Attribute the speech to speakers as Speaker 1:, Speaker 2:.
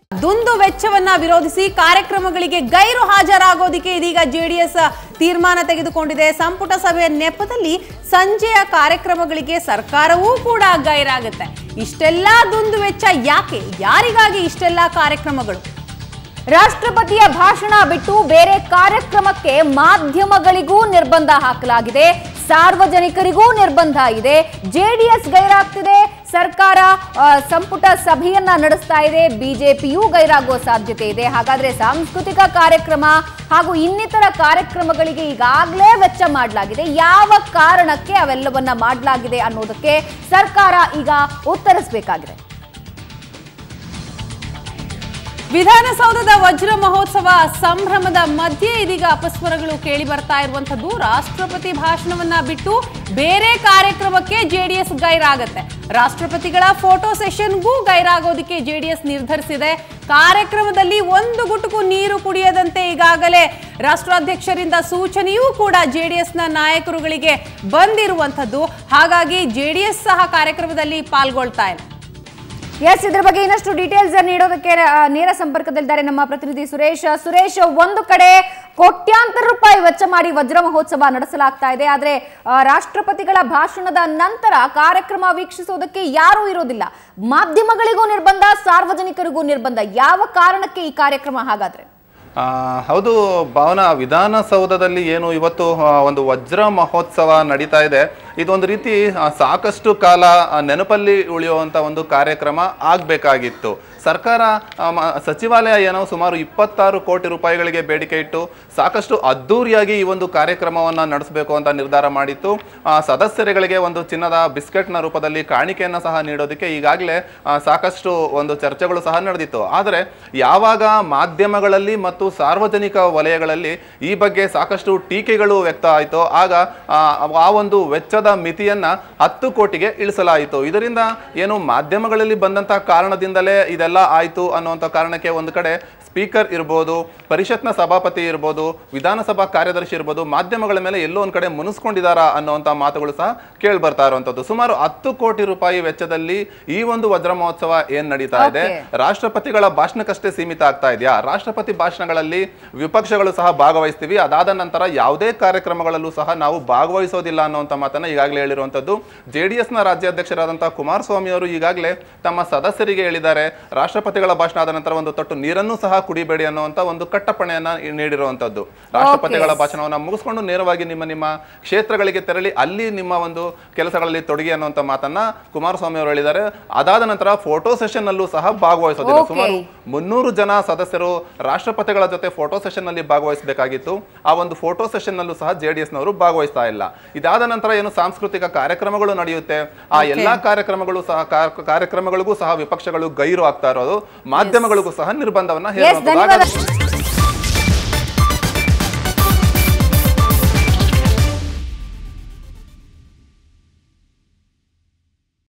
Speaker 1: ದುಂದು ವೆಚ್ಚವನ್ನ ವಿರೋಧಿಸಿ ಕಾರ್ಯಕ್ರಮಗಳಿಗೆ ಗೈರು ಹಾಜರಾಗೋದಿಕ್ಕೆ ಇದೀಗ ಜೆಡಿಎಸ್ ತೀರ್ಮಾನ ತೆಗೆದುಕೊಂಡಿದೆ ಸಂಪುಟ ಸಭೆಯ ನೆಪದಲ್ಲಿ ಸಂಜೆಯ ಕಾರ್ಯಕ್ರಮಗಳಿಗೆ ಸರ್ಕಾರವೂ ಕೂಡ ಗೈರಾಗುತ್ತೆ ಇಷ್ಟೆಲ್ಲ ದುಂದು ವೆಚ್ಚ ಯಾಕೆ ಯಾರಿಗಾಗಿ ಇಷ್ಟೆಲ್ಲ ಕಾರ್ಯಕ್ರಮಗಳು
Speaker 2: ರಾಷ್ಟ್ರಪತಿಯ ಭಾಷಣ ಬಿಟ್ಟು ಬೇರೆ ಕಾರ್ಯಕ್ರಮಕ್ಕೆ ಮಾಧ್ಯಮಗಳಿಗೂ ನಿರ್ಬಂಧ ಹಾಕಲಾಗಿದೆ ಸಾರ್ವಜನಿಕರಿಗೂ ನಿರ್ಬಂಧ ಇದೆ ಜೆಡಿಎಸ್ ಗೈರಾಗ್ತಿದೆ ಸರ್ಕಾರ ಆ, ಸಂಪುಟ ಸಭೆಯನ್ನ ನಡೆಸ್ತಾ ಇದೆ ಬಿಜೆಪಿಯೂ ಗೈರಾಗುವ ಸಾಧ್ಯತೆ ಇದೆ ಹಾಗಾದ್ರೆ ಸಾಂಸ್ಕೃತಿಕ ಕಾರ್ಯಕ್ರಮ ಹಾಗೂ ಇನ್ನಿತರ ಕಾರ್ಯಕ್ರಮಗಳಿಗೆ ಈಗಾಗಲೇ ವೆಚ್ಚ ಮಾಡಲಾಗಿದೆ ಯಾವ ಕಾರಣಕ್ಕೆ ಅವೆಲ್ಲವನ್ನ ಮಾಡಲಾಗಿದೆ ಅನ್ನೋದಕ್ಕೆ ಸರ್ಕಾರ ಈಗ ಉತ್ತರಿಸಬೇಕಾಗಿದೆ
Speaker 1: ವಿಧಾನಸೌಧದ ವಜ್ರ ಮಹೋತ್ಸವ ಸಂಭ್ರಮದ ಮಧ್ಯೆ ಇದೀಗ ಅಪಸ್ವರಗಳು ಕೇಳಿ ಬರ್ತಾ ಇರುವಂತದ್ದು ರಾಷ್ಟ್ರಪತಿ ಭಾಷಣವನ್ನ ಬಿಟ್ಟು ಬೇರೆ ಕಾರ್ಯಕ್ರಮಕ್ಕೆ ಜೆಡಿಎಸ್ ಗೈರಾಗತ್ತೆ ರಾಷ್ಟ್ರಪತಿಗಳ ಫೋಟೋ ಸೆಷನ್ಗೂ ಗೈರಾಗೋದಕ್ಕೆ ಜೆಡಿಎಸ್ ನಿರ್ಧರಿಸಿದೆ ಕಾರ್ಯಕ್ರಮದಲ್ಲಿ ಒಂದು ಗುಟುಕು ನೀರು ಕುಡಿಯದಂತೆ ಈಗಾಗಲೇ ರಾಷ್ಟ್ರಾಧ್ಯಕ್ಷರಿಂದ ಸೂಚನೆಯೂ ಕೂಡ ಜೆಡಿಎಸ್ನ ನಾಯಕರುಗಳಿಗೆ ಬಂದಿರುವಂಥದ್ದು ಹಾಗಾಗಿ ಜೆಡಿಎಸ್ ಸಹ ಕಾರ್ಯಕ್ರಮದಲ್ಲಿ ಪಾಲ್ಗೊಳ್ತಾ ಇಲ್ಲ
Speaker 2: ಎಸ್ ಇದ್ರ ಬಗ್ಗೆ ಇನ್ನಷ್ಟು ಡೀಟೇಲ್ಸ್ ನೀಡೋದಕ್ಕೆ ಆ, ನೇರ ಸಂಪರ್ಕದಲ್ಲಿದ್ದಾರೆ ನಮ್ಮ ಪ್ರತಿನಿಧಿ ಸುರೇಶ್ ಸುರೇಶ್ ಒಂದು ಕಡೆ ಕೋಟ್ಯಾಂತರ ರೂಪಾಯಿ ವೆಚ್ಚ ಮಾಡಿ ವಜ್ರ ಮಹೋತ್ಸವ ನಡೆಸಲಾಗ್ತಾ ಇದೆ ಆದ್ರೆ ಆ, ರಾಷ್ಟ್ರಪತಿಗಳ ಭಾಷಣದ ನಂತರ ಕಾರ್ಯಕ್ರಮ ವೀಕ್ಷಿಸೋದಕ್ಕೆ ಯಾರೂ ಇರೋದಿಲ್ಲ ಮಾಧ್ಯಮಗಳಿಗೂ ನಿರ್ಬಂಧ ಸಾರ್ವಜನಿಕರಿಗೂ ನಿರ್ಬಂಧ ಯಾವ ಕಾರಣಕ್ಕೆ ಈ ಕಾರ್ಯಕ್ರಮ ಹಾಗಾದ್ರೆ
Speaker 3: ಆ, ಹೌದು ಭಾವನಾ ವಿಧಾನಸೌಧದಲ್ಲಿ ಏನು ಇವತ್ತು ಆ, ಒಂದು ವಜ್ರ ಮಹೋತ್ಸವ ನಡೀತಾ ಇದೆ ಇದೊಂದು ರೀತಿ ಆ, ಸಾಕಷ್ಟು ಕಾಲ ಆ, ನೆನಪಲ್ಲಿ ಉಳಿಯುವಂತ ಒಂದು ಕಾರ್ಯಕ್ರಮ ಆಗಬೇಕಾಗಿತ್ತು ಸರ್ಕಾರ ಆ, ಮ- ಸಚಿವಾಲಯ ಏನೋ ಸುಮಾರು ಇಪ್ಪತ್ತಾರು ಕೋಟಿ ರೂಪಾಯಿಗಳಿಗೆ ಬೇಡಿಕೆ ಇಟ್ಟು ಸಾಕಷ್ಟು ಅದ್ದೂರಿಯಾಗಿ ಈ ಒಂದು ಕಾರ್ಯಕ್ರಮವನ್ನು ನಡೆಸಬೇಕು ಅಂತ ನಿರ್ಧಾರ ಮಾಡಿತ್ತು ಆ, ಸದಸ್ಯರುಗಳಿಗೆ ಒಂದು ಚಿನ್ನದ ಬಿಸ್ಕೆಟ್ನ ರೂಪದಲ್ಲಿ ಕಾಣಿಕೆಯನ್ನು ಸಹ ನೀಡೋದಕ್ಕೆ ಈಗಾಗಲೇ ಆ, ಸಾಕಷ್ಟು ಒಂದು ಚರ್ಚೆಗಳು ಸಹ ನಡೆದಿತ್ತು ಆದರೆ ಯಾವಾಗ ಮಾಧ್ಯಮಗಳಲ್ಲಿ ಮತ್ತು ಸಾರ್ವಜನಿಕ ವಲಯಗಳಲ್ಲಿ ಈ ಬಗ್ಗೆ ಸಾಕಷ್ಟು ಟೀಕೆಗಳು ವ್ಯಕ್ತ ಆಯಿತು ಆಗ ಆ, ಆ ಒಂದು ವೆಚ್ಚದ ಮಿತಿಯನ್ನ ಹತ್ತು ಕೋಟಿಗೆ ಇಳಿಸಲಾಯಿತು ಇದರಿಂದ ಏನು ಮಾಧ್ಯಮಗಳಲ್ಲಿ ಬಂದಂತ ಕಾರಣದಿಂದಲೇ ಇದೆಲ್ಲ ಆಯಿತು ಅನ್ನುವಂಥ ಕಾರಣಕ್ಕೆ ಒಂದು ಕಡೆ ಸ್ಪೀಕರ್ ಇರ್ಬೋದು ಪರಿಷತ್ನ ಸಭಾಪತಿ ಇರ್ಬೋದು ವಿಧಾನಸಭಾ ಕಾರ್ಯದರ್ಶಿ ಇರ್ಬೋದು ಮಾಧ್ಯಮಗಳ ಮೇಲೆ ಎಲ್ಲೋ ಒಂದ್ ಕಡೆ ಮುನಿಸ್ಕೊಂಡಿದ್ದಾರಾ ಅನ್ನುವಂಥ ಮಾತುಗಳು ಸಹ ಕೇಳಿ ಬರ್ತಾ ಇರುವಂತದ್ದು ಸುಮಾರು ಹತ್ತು ಕೋಟಿ ರೂಪಾಯಿ ವೆಚ್ಚದಲ್ಲಿ ಈ ಒಂದು ವಜ್ರ ಮಹೋತ್ಸವ ಏನ್ ನಡೀತಾ ಇದೆ
Speaker 2: Okay.
Speaker 3: ರಾಷ್ಟ್ರಪತಿಗಳ ಭಾಷಣಕ್ಕಷ್ಟೇ ಸೀಮಿತ ಆಗ್ತಾ ಇದೆಯಾ ರಾಷ್ಟ್ರಪತಿ ಭಾಷಣಗಳಲ್ಲಿ ವಿಪಕ್ಷಗಳು ಸಹ ಭಾಗವಹಿಸ್ತೀವಿ ಅದಾದ ನಂತರ ಯಾವುದೇ ಕಾರ್ಯಕ್ರಮಗಳಲ್ಲೂ ಸಹ ನಾವು ಭಾಗವಹಿಸೋದಿಲ್ಲ ಅನ್ನುವಂಥ ಮಾತನ್ನ ಈಗಾಗಲೇ ಹೇಳಿರುವಂತದ್ದು ಜೆ ಡಿ ಎಸ್ನ ರಾಜ್ಯಾಧ್ಯಕ್ಷರಾದಂತಹ ಕುಮಾರಸ್ವಾಮಿ ಅವರು ಈಗಾಗಲೇ ತಮ್ಮ ಸದಸ್ಯರಿಗೆ ಹೇಳಿದ್ದಾರೆ ರಾಷ್ಟ್ರಪತಿಗಳ ಭಾಷಣ ಆದ ನಂತರ ಒಂದು ತೊಟ್ಟು ನೀರನ್ನು ಸಹ ಕುಡಿಬೇಡಿ ಅನ್ನುವಂತ ಒಂದು ಕಟ್ಟಪ್ಪಣೆಯನ್ನ ನೀಡಿರುವಂತದ್ದು ರಾಷ್ಟ್ರಪತಿಗಳ ಭಾಷಣವನ್ನ ಮುಗಿಸ್ಕೊಂಡು ನೇರವಾಗಿ ನಿಮ್ಮ ನಿಮ್ಮ ಕ್ಷೇತ್ರಗಳಿಗೆ ತೆರಳಿ ಅಲ್ಲಿ ನಿಮ್ಮ ಒಂದು ಕೆಲಸಗಳಲ್ಲಿ ತೊಡಗಿ ಅನ್ನುವಂತ ಮಾತನ್ನ ಕುಮಾರಸ್ವಾಮಿ ಅವರು ಹೇಳಿದ್ದಾರೆ ಅದಾದ ನಂತರ ಫೋಟೋ ಸೆಷನ್ ಅಲ್ಲೂ ಸಹ ಭಾಗವಹಿಸೋದಿಲ್ಲ
Speaker 2: Okay.
Speaker 3: ಸುಮಾರು ಮುನ್ನೂರು ಜನ ಸದಸ್ಯರು ರಾಷ್ಟ್ರಪತಿಗಳ ಜೊತೆ ಫೋಟೋ ಸೆಷನ್ ನಲ್ಲಿ ಭಾಗವಹಿಸಬೇಕಾಗಿತ್ತು ಆ ಒಂದು ಫೋಟೋ ಸೆಷನ್ ನಲ್ಲೂ ಸಹ ಜೆಡಿಎಸ್ ನವರು ಭಾಗವಹಿಸ್ತಾ ಇಲ್ಲ ಇದಾದ ನಂತರ ಏನು ಸಾಂಸ್ಕೃತಿಕ ಕಾರ್ಯಕ್ರಮಗಳು ನಡೆಯುತ್ತೆ ಆ ಎಲ್ಲಾ ಕಾರ್ಯಕ್ರಮಗಳು ಸಹ ಕಾರ್- ಕಾರ್ಯಕ್ರಮಗಳಿಗೂ ಸಹ ವಿಪಕ್ಷಗಳು ಗೈರು ಆಗ್ತಾ ಇರೋದು ಮಾಧ್ಯಮಗಳಿಗೂ ಸಹ ನಿರ್ಬಂಧವನ್ನ
Speaker 2: ಎಸ್
Speaker 3: ಹೇರುವಂತದ್ದು
Speaker 2: ಧನ್ಯವಾದ
Speaker 3: ಹಾಗಾಗಿ-